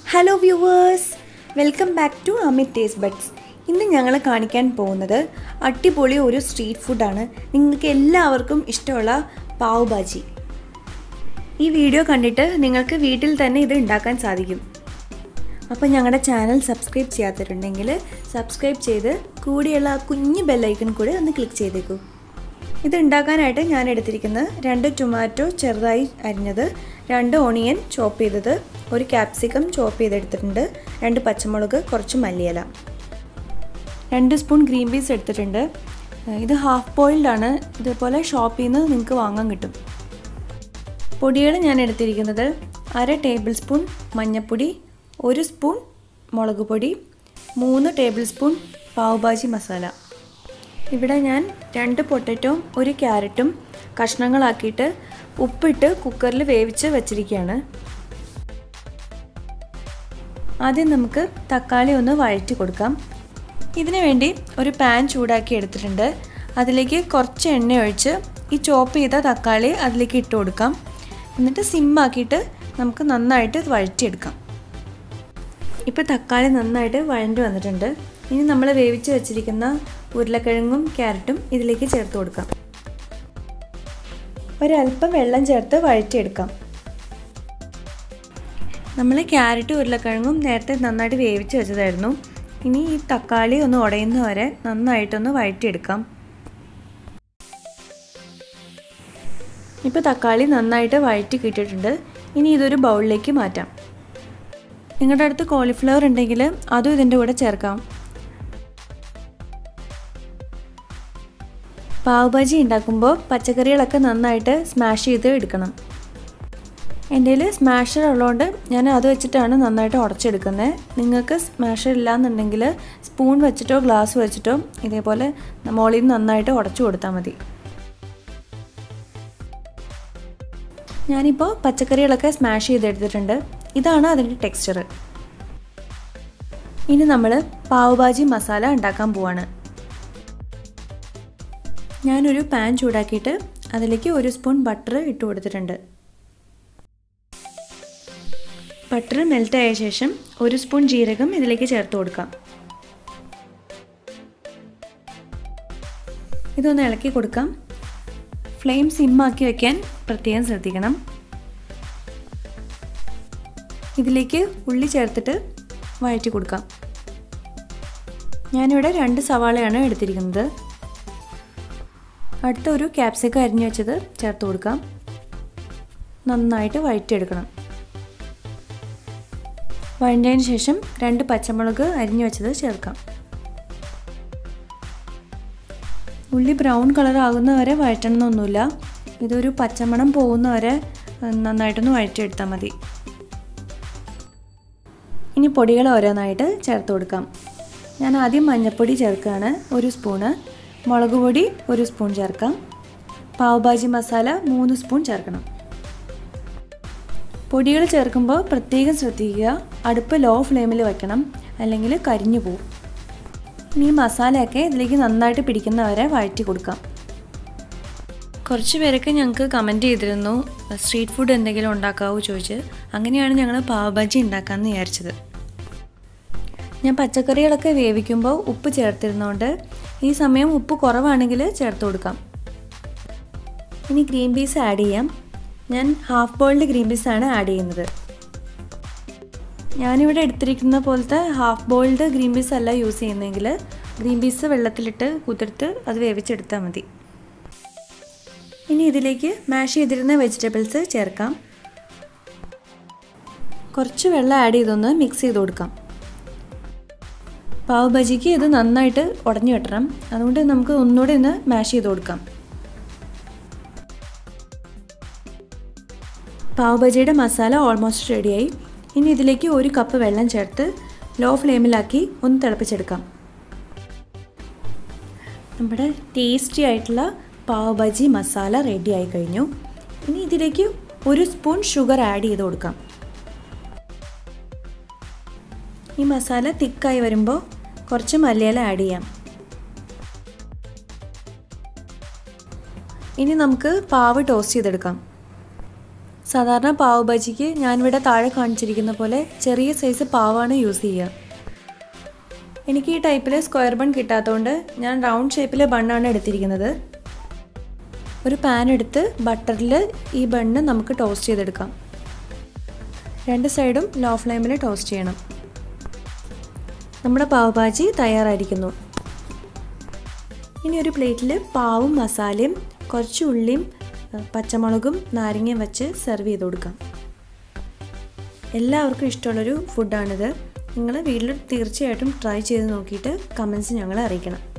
hello viewers welcome back to Amit taste buds ഇന്ന് ഞങ്ങൾ കാണിക്കാൻ പോകുന്നത് അടിപൊളി ഒരു സ്ട്രീറ്റ് ഫുഡാണ് നിങ്ങൾക്ക് എല്ലാവർക്കും ഇഷ്ടമുള്ള പാവ് ഭാജി ഈ വീഡിയോ കണ്ടിട്ട് നിങ്ങൾക്ക് വീട്ടിൽ തന്നെ ഇത് ഉണ്ടാക്കാൻ സാധിക്കും അപ്പോൾ ഞങ്ങളുടെ ചാനൽ സബ്സ്ക്രൈബ് ചെയ്യാത്തിട്ടുണ്ടെങ്കിൽ സബ്സ്ക്രൈബ് ചെയ്ത് കൂടിയുള്ള ആ കുഞ്ഞ് ബെല്ലൈക്കൺ കൂടെ ഒന്ന് ക്ലിക്ക് ചെയ്തേക്കൂ ഇത് ഉണ്ടാക്കാനായിട്ട് ഞാൻ എടുത്തിരിക്കുന്നത് രണ്ട് ടൊമാറ്റോ ചെറുതായി അരിഞ്ഞത് രണ്ട് ഓണിയൻ ചോപ്പ് ചെയ്തത് ഒരു ക്യാപ്സിക്കം ചോപ്പ് ചെയ്തെടുത്തിട്ടുണ്ട് രണ്ട് പച്ചമുളക് കുറച്ച് മല്ലിയില രണ്ട് സ്പൂൺ ഗ്രീൻ പീസ് എടുത്തിട്ടുണ്ട് ഇത് ഹാഫ് ബോയിൽഡ് ആണ് ഇതേപോലെ ഷോപ്പിൽ നിന്ന് നിങ്ങൾക്ക് വാങ്ങാൻ കിട്ടും പൊടികൾ ഞാൻ എടുത്തിരിക്കുന്നത് അര ടേബിൾ സ്പൂൺ മഞ്ഞൾപ്പൊടി ഒരു സ്പൂൺ മുളക് പൊടി മൂന്ന് ടേബിൾ സ്പൂൺ പാവ് ഭാജി മസാല ഇവിടെ ഞാൻ രണ്ട് പൊട്ടറ്റോയും ഒരു ക്യാരറ്റും കഷ്ണങ്ങളാക്കിയിട്ട് ഉപ്പിട്ട് കുക്കറിൽ വേവിച്ച് വച്ചിരിക്കുകയാണ് ആദ്യം നമുക്ക് തക്കാളി ഒന്ന് വഴറ്റി കൊടുക്കാം ഇതിനു വേണ്ടി ഒരു പാൻ ചൂടാക്കി എടുത്തിട്ടുണ്ട് അതിലേക്ക് കുറച്ച് എണ്ണ ഒഴിച്ച് ഈ ചോപ്പ് ചെയ്ത തക്കാളി അതിലേക്ക് ഇട്ട് കൊടുക്കാം എന്നിട്ട് സിമ്മാക്കിയിട്ട് നമുക്ക് നന്നായിട്ട് വഴറ്റിയെടുക്കാം ഇപ്പോൾ തക്കാളി നന്നായിട്ട് വഴണ്ടി വന്നിട്ടുണ്ട് ഇനി നമ്മൾ വേവിച്ച് വെച്ചിരിക്കുന്ന ഉരുളക്കിഴങ്ങും ക്യാരറ്റും ഇതിലേക്ക് ചേർത്ത് കൊടുക്കാം ഒരല്പം വെള്ളം ചേർത്ത് വഴറ്റിയെടുക്കാം നമ്മൾ ക്യാരറ്റും ഉരുളക്കിഴങ്ങും നേരത്തെ നന്നായിട്ട് വേവിച്ച് വെച്ചതായിരുന്നു ഇനി ഈ തക്കാളി ഒന്ന് ഉടയുന്ന വരെ നന്നായിട്ടൊന്ന് വഴറ്റിയെടുക്കാം ഇപ്പോൾ തക്കാളി നന്നായിട്ട് വഴറ്റി കിട്ടിയിട്ടുണ്ട് ഇനി ഇതൊരു ബൗളിലേക്ക് മാറ്റാം നിങ്ങളുടെ അടുത്ത് കോളിഫ്ലവർ ഉണ്ടെങ്കിൽ അതും ഇതിൻ്റെ കൂടെ ചേർക്കാം പാവ് ഭാജി ഉണ്ടാക്കുമ്പോൾ പച്ചക്കറികളൊക്കെ നന്നായിട്ട് സ്മാഷ് ചെയ്ത് എടുക്കണം എൻ്റെ കയ്യിൽ സ്മാഷർ ഉള്ളതുകൊണ്ട് ഞാൻ അത് വെച്ചിട്ടാണ് നന്നായിട്ട് ഉടച്ചെടുക്കുന്നത് നിങ്ങൾക്ക് സ്മാഷർ ഇല്ലയെന്നുണ്ടെങ്കിൽ സ്പൂൺ വെച്ചിട്ടോ ഗ്ലാസ് വെച്ചിട്ടോ ഇതേപോലെ മോളിൽ നിന്ന് നന്നായിട്ട് ഉടച്ചു കൊടുത്താൽ മതി ഞാനിപ്പോൾ പച്ചക്കറികളൊക്കെ സ്മാഷ് ചെയ്തെടുത്തിട്ടുണ്ട് ഇതാണ് അതിൻ്റെ ടെക്സ്ചർ ഇനി നമ്മൾ പാവ് ഭാജി മസാല ഉണ്ടാക്കാൻ പോവാണ് ഞാനൊരു പാൻ ചൂടാക്കിയിട്ട് അതിലേക്ക് ഒരു സ്പൂൺ ബട്ടർ ഇട്ട് കൊടുത്തിട്ടുണ്ട് ബട്ടർ മെൽറ്റ് ആയ ശേഷം ഒരു സ്പൂൺ ജീരകം ഇതിലേക്ക് ചേർത്ത് കൊടുക്കാം ഇതൊന്ന് ഇളക്കി കൊടുക്കാം ഫ്ലെയിം സിമ്മാക്കി വയ്ക്കാൻ പ്രത്യേകം ശ്രദ്ധിക്കണം ഇതിലേക്ക് ഉള്ളി ചേർത്തിട്ട് വഴറ്റി കൊടുക്കാം ഞാനിവിടെ രണ്ട് സവാളയാണ് എടുത്തിരിക്കുന്നത് അടുത്ത ഒരു ക്യാപ്സിക്കം അരിഞ്ഞു വെച്ചത് ചേർത്ത് കൊടുക്കാം നന്നായിട്ട് വഴറ്റിയെടുക്കണം വഴഞ്ഞതിന് ശേഷം രണ്ട് പച്ചമുളക് അരിഞ്ഞു വെച്ചത് ചേർക്കാം ഉള്ളി ബ്രൗൺ കളർ ആകുന്ന വരെ വഴറ്റണമെന്നൊന്നുമില്ല ഇതൊരു പച്ചമണം പോകുന്ന വരെ നന്നായിട്ടൊന്ന് വഴറ്റിയെടുത്താൽ മതി ഇനി പൊടികൾ ഓരോന്നായിട്ട് ചേർത്ത് കൊടുക്കാം ഞാൻ ആദ്യം മഞ്ഞൾപ്പൊടി ചേർക്കുകയാണ് ഒരു സ്പൂണ് മുളക് പൊടി ഒരു സ്പൂൺ ചേർക്കാം പാവ് ഭാജി മസാല മൂന്ന് സ്പൂൺ ചേർക്കണം പൊടികൾ ചേർക്കുമ്പോൾ പ്രത്യേകം ശ്രദ്ധിക്കുക അടുപ്പ് ലോ ഫ്ലെയിമിൽ വെക്കണം അല്ലെങ്കിൽ കരിഞ്ഞു പോകും ഇനി മസാലയൊക്കെ ഇതിലേക്ക് നന്നായിട്ട് പിടിക്കുന്നവരെ വഴറ്റി കൊടുക്കാം കുറച്ച് പേരൊക്കെ ഞങ്ങൾക്ക് കമൻറ്റ് ചെയ്തിരുന്നു സ്ട്രീറ്റ് ഫുഡ് എന്തെങ്കിലും ഉണ്ടാക്കാവോ ചോദിച്ച് അങ്ങനെയാണ് ഞങ്ങൾ പാവ് ഭാജി ഉണ്ടാക്കാമെന്ന് വിചാരിച്ചത് ഞാൻ പച്ചക്കറികളൊക്കെ വേവിക്കുമ്പോൾ ഉപ്പ് ചേർത്തിരുന്നതുകൊണ്ട് ഈ സമയം ഉപ്പ് കുറവാണെങ്കിൽ ചേർത്ത് കൊടുക്കാം ഇനി ഗ്രീൻ പീസ് ആഡ് ചെയ്യാം ഞാൻ ഹാഫ് ബോയിൽഡ് ഗ്രീൻ പീസാണ് ആഡ് ചെയ്യുന്നത് ഞാനിവിടെ എടുത്തിരിക്കുന്ന പോലത്തെ ഹാഫ് ബോയിൽഡ് ഗ്രീൻ പീസ് അല്ല യൂസ് ചെയ്യുന്നതെങ്കിൽ ഗ്രീൻ പീസ് വെള്ളത്തിലിട്ട് കുതിർത്ത് അത് വേവിച്ചെടുത്താൽ മതി ഇനി ഇതിലേക്ക് മാഷ് ചെയ്തിരുന്ന വെജിറ്റബിൾസ് ചേർക്കാം കുറച്ച് വെള്ളം ആഡ് ചെയ്തൊന്ന് മിക്സ് ചെയ്ത് കൊടുക്കാം പാവ് ബജിക്ക് ഇത് നന്നായിട്ട് ഉടഞ്ഞു വെട്ടണം അതുകൊണ്ട് നമുക്ക് ഒന്നുകൂടെ ഒന്ന് മാഷ് ചെയ്ത് കൊടുക്കാം പാവ് ബജിയുടെ മസാല ഓൾമോസ്റ്റ് റെഡിയായി ഇനി ഇതിലേക്ക് ഒരു കപ്പ് വെള്ളം ചേർത്ത് ലോ ഫ്ലെയിമിലാക്കി ഒന്ന് തിളപ്പിച്ചെടുക്കാം നമ്മുടെ ടേസ്റ്റി ആയിട്ടുള്ള പാവ് ബജി മസാല റെഡി ആയി കഴിഞ്ഞു ഇനി ഇതിലേക്ക് ഒരു സ്പൂൺ ഷുഗർ ആഡ് ചെയ്ത് കൊടുക്കാം ഈ മസാല തിക്കായി വരുമ്പോൾ കുറച്ച് മല്ലിയില ആഡ് ചെയ്യാം ഇനി നമുക്ക് പാവ് ടോസ്റ്റ് ചെയ്തെടുക്കാം സാധാരണ പാവ് ബജിക്ക് ഞാനിവിടെ താഴെ കാണിച്ചിരിക്കുന്ന പോലെ ചെറിയ സൈസ് പാവാണ് യൂസ് ചെയ്യുക എനിക്ക് ഈ ടൈപ്പിൽ സ്ക്വയർ ബൺ കിട്ടാത്തതുകൊണ്ട് ഞാൻ റൗണ്ട് ഷേപ്പിൽ ബണ്ണാണ് എടുത്തിരിക്കുന്നത് ഒരു പാൻ എടുത്ത് ബട്ടറിൽ ഈ ബണ്ണ് നമുക്ക് ടോസ്റ്റ് ചെയ്തെടുക്കാം രണ്ട് സൈഡും ലോ ഫ്ലെയിമിൽ ടോസ്റ്റ് ചെയ്യണം നമ്മുടെ പാവ് ഭാജി തയ്യാറായിരിക്കുന്നു ഇനി ഒരു പ്ലേറ്റിൽ പാവും മസാലയും കുറച്ച് ഉള്ളിയും പച്ചമുളകും നാരങ്ങയും വെച്ച് സെർവ് ചെയ്ത് കൊടുക്കാം എല്ലാവർക്കും ഇഷ്ടമുള്ളൊരു ഫുഡാണിത് നിങ്ങൾ വീട്ടിൽ തീർച്ചയായിട്ടും ട്രൈ ചെയ്ത് നോക്കിയിട്ട് കമൻസ് ഞങ്ങളെ അറിയിക്കണം